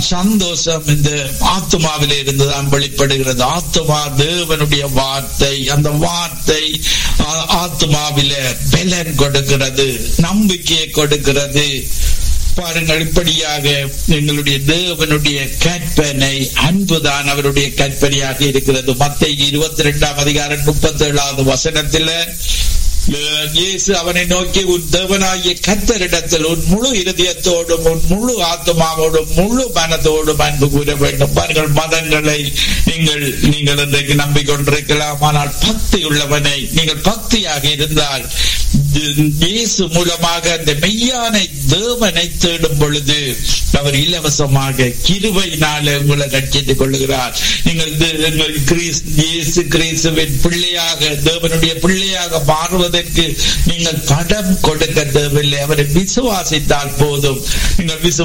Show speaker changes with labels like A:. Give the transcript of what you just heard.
A: சந்தோஷம் இந்த ஆத்மாவிலே இருந்துதான் வெளிப்படுகிறது ஆத்மா தேவனுடைய வார்த்தை அந்த வார்த்தை ஆ- ஆத்மாவில பலன் கொடுக்கிறது நம்பிக்கையை கொடுக்கிறது பாருங்கள் இப்படியாக எங்களுடைய தேவனுடைய கற்பனை அன்புதான் அவருடைய கற்பனையாக இருக்கிறது மத்திய இருபத்தி ரெண்டாம் அதிகாரம் முப்பத்தி ஏழாவது வசனத்துல அஹ், இயேசு அவனை நோக்கி உன் தேவனாகிய கத்தரிடத்தில் உன் முழு இருதயத்தோடும் உன் முழு ஆத்மாவோடும் முழு மனதோடும் அன்பு கூற வேண்டும் பாருங்கள் மதங்களை நீங்கள் நீங்கள் இன்றைக்கு நம்பிக்கொண்டிருக்கலாம் ஆனால் பக்தி உள்ளவனை நீங்கள் பக்தியாக இருந்தால் இயேசு மூலமாக அந்த மெய்யான தேவனை தேடும் பொழுது அவர் இலவசமாக கிருபையினால உங்களை ரட்சித்துக் கொள்ளுகிறார் நீங்கள் தே- நீங்கள் கிறிஸ்- இயேசு கிறிஸ்துவின் பிள்ளையாக தேவனுடைய பிள்ளையாக மாறுவதற்கு நீங்கள் படம் கொடுக்க தேவையில்லை அவரை விசுவாசித்தால் போதும் நீங்கள் விசு